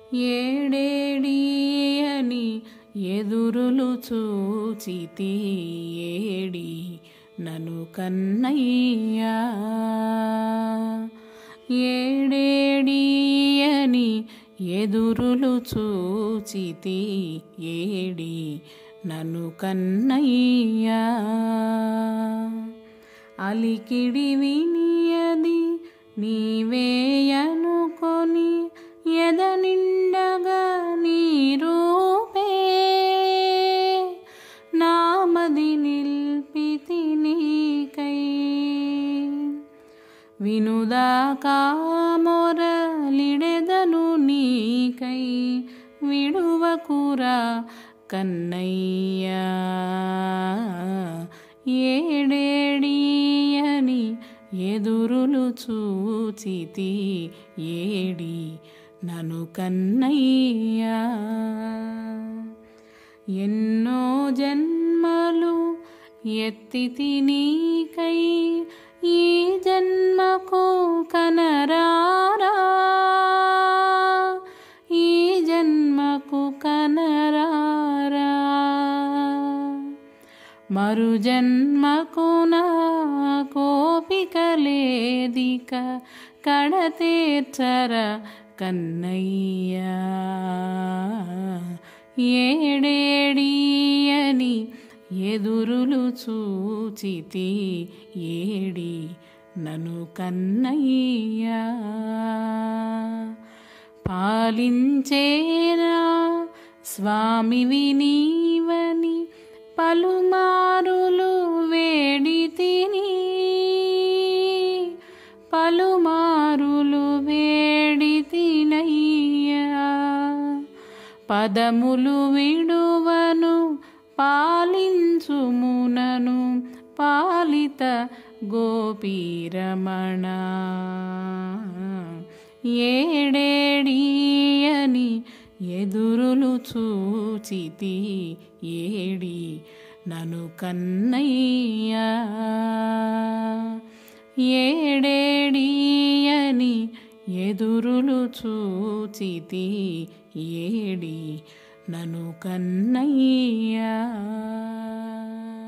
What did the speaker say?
ఏడేడి అని ఎదురులు చూచితి ఏడి నను కన్నయ్యా ఏడేడి అని ఎదురులు చూచితి ఏడి నను కన్నయ్యా అలికిడి వినియది నీవేయనుకొని ఎద నిండగా నీ రూపే నామది నిల్పితి నీకై వినుదా కామొరలిడెదను నీకై విడువకురా కన్నయ్యా ఏడేడియని ఎదురులు చూచితి ఏడి నను కన్నయ్యా ఎన్నో జన్మలు ఎత్తితి నీకై ఈ జన్మకు కనరారా ఈ జన్మకు కనరారా మరు జన్మకు నా కోపిక లేదిక కడతీర్చర కన్నయ్యా ఏడేడియని ఎదురులు చూచితి ఏడి నను కన్నయ్యా పాలించేరా స్వామివి నీవని పలుమారులు వేడి తిని పలుమారులు వేడి తినయ్యా పదములు విడువను పాలించుమునను పాలిత గోపీరమణ ఏడేడియని ఎదురులు చూచితి ఏడి నను కన్నయ్యా ఏడేడియని ఎదురులు చూచితి ఏడి నను కన్నయ్యా